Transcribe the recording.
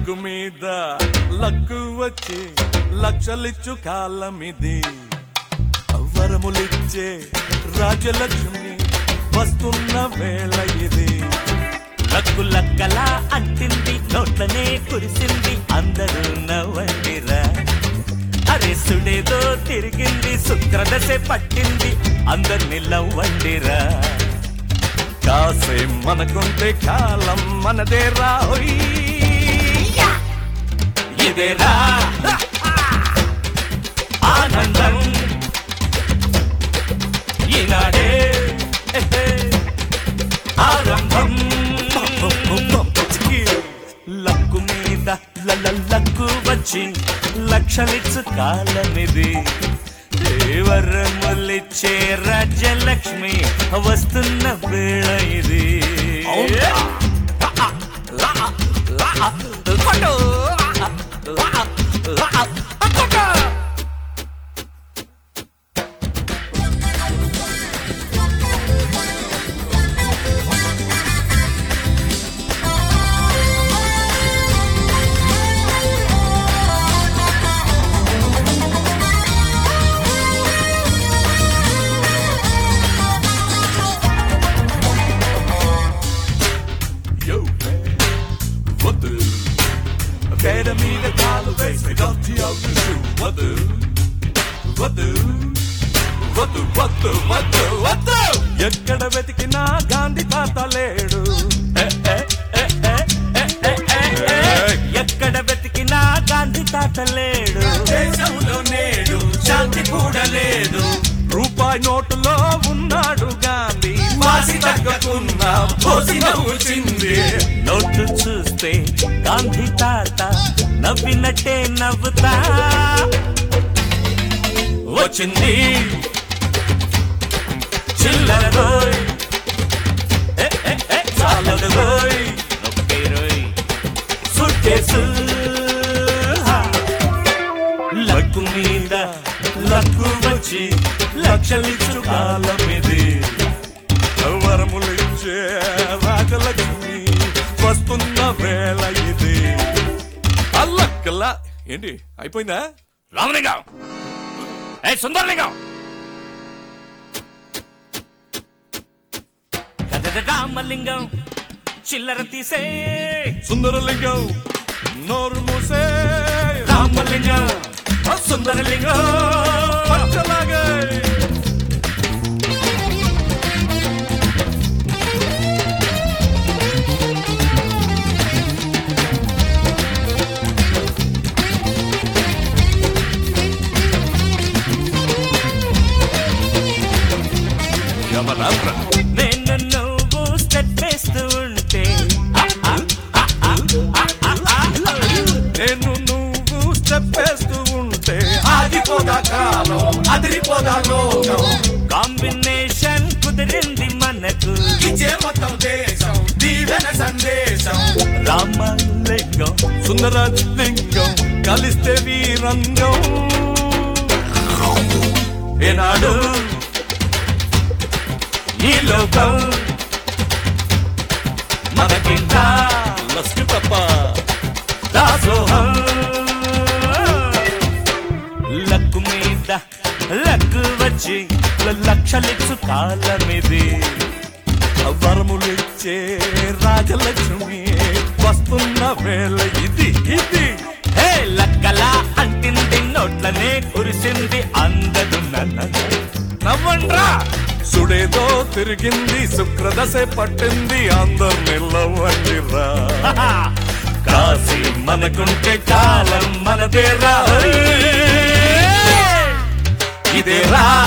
Luck మీద luck వచ్చి లక్షలిచ్చు కాలమిది వరములిచ్చే రాజలక్ష్మి వస్తున్న వేళ ఇది లక్కు లక్కలా అంటింది నోట్లనే కురిసింది అందరూ నవ్వండిరా అరే సుడేదో తిరిగింది శుక్రదశే పట్టింది అందరిని నవ్వండిరా కాసే మనకుంటే కాలం మనదే రాహోయ్ ఇదేరా ఆనందం ఈనాడే ఆరంభం లక్కు మీద లల లక్కు వచ్చి లక్షలిచ్చు కాలమిది దేవరములిచ్చే రాజ్యలక్ష్మి వస్తున్న వేళ ఇది Yo, వద్దు పేడ మీద కాలు వేసి గంటి అవుతూ వద్దు వద్దు వద్దు వద్దు వద్దు వద్దు ఎక్కడ వెతికినా గాంధీ తాత లేడు ఏ, ఏ, ఏ, ఏ, ఏ, ఏ, ఏ, ఏ. ఎక్కడ వెతికినా గాంధీ తాత లేడు దేశంలో నేడు శాంతి కూడా లేదు రూపాయి నోటులో ఉన్నాడు గాంధీ వాసి తగ్గకున్న పోసి నవ్వుచింది నోటు చూస్తే గాంధీ తాత నవ్వినట్టే నవ్వుతా వచ్చింది చిల్లర రోయ్ ఏ, ఏ, ఏ, చాలదు రోయ్ నొప్పే రోయ్ సూట్ కేసు లక్కు మీద లక్కు వచ్చి లక్షలిచ్చు కాలం ఇది వరములిచ్చే రాజలక్ష్మి వస్తున్న వేళ ఇది అల్లక్కల్లా ఏంటి అయిపోయిందా రామలింగం ఏ సుందరలింగం రామలింగం చిల్లర తీసే సుందరలింగం నోరు మూసే రామలింగం సుందరలింగం పచ్చలాగే యమరాత్ర నేను నువ్వు స్టెప్ వేస్తూ ఉంటే ఆ, ఆ, ఆ, ఆ, ఆ, ఆ, ఆ. నేను నువ్వు స్టెప్ వేస్తూ ఉంటే ఆగిపోదా కాలం అదిరిపోదా లోకం కాంబినేషన్ కుదిరింది మనకు ఇచ్చే మొత్తం దేశం దీవెన సందేశం రామలింగం సుందరాజ్ లింగం కలిస్తే వీరంగం ఏనాడు ఈ లోకం మనకింకా లస్కి తప్ప దాసోహం లక్కు మీద లక్కు వచ్చి లక్షలిచ్చు కాలమిది వరములిచ్చే రాజలక్ష్మి వస్తున్న వేళ ఇది ఇది హే లక్కలా అంటింది నోట్లనే కురిసింది అందదు నన్న నవ్వండ్రా సుడేదో తిరిగింది శుక్రదశే పట్టింది అందరు నవ్వండిరా కాశీ మనకుంటే కాలం మనదేరా ఇదేరా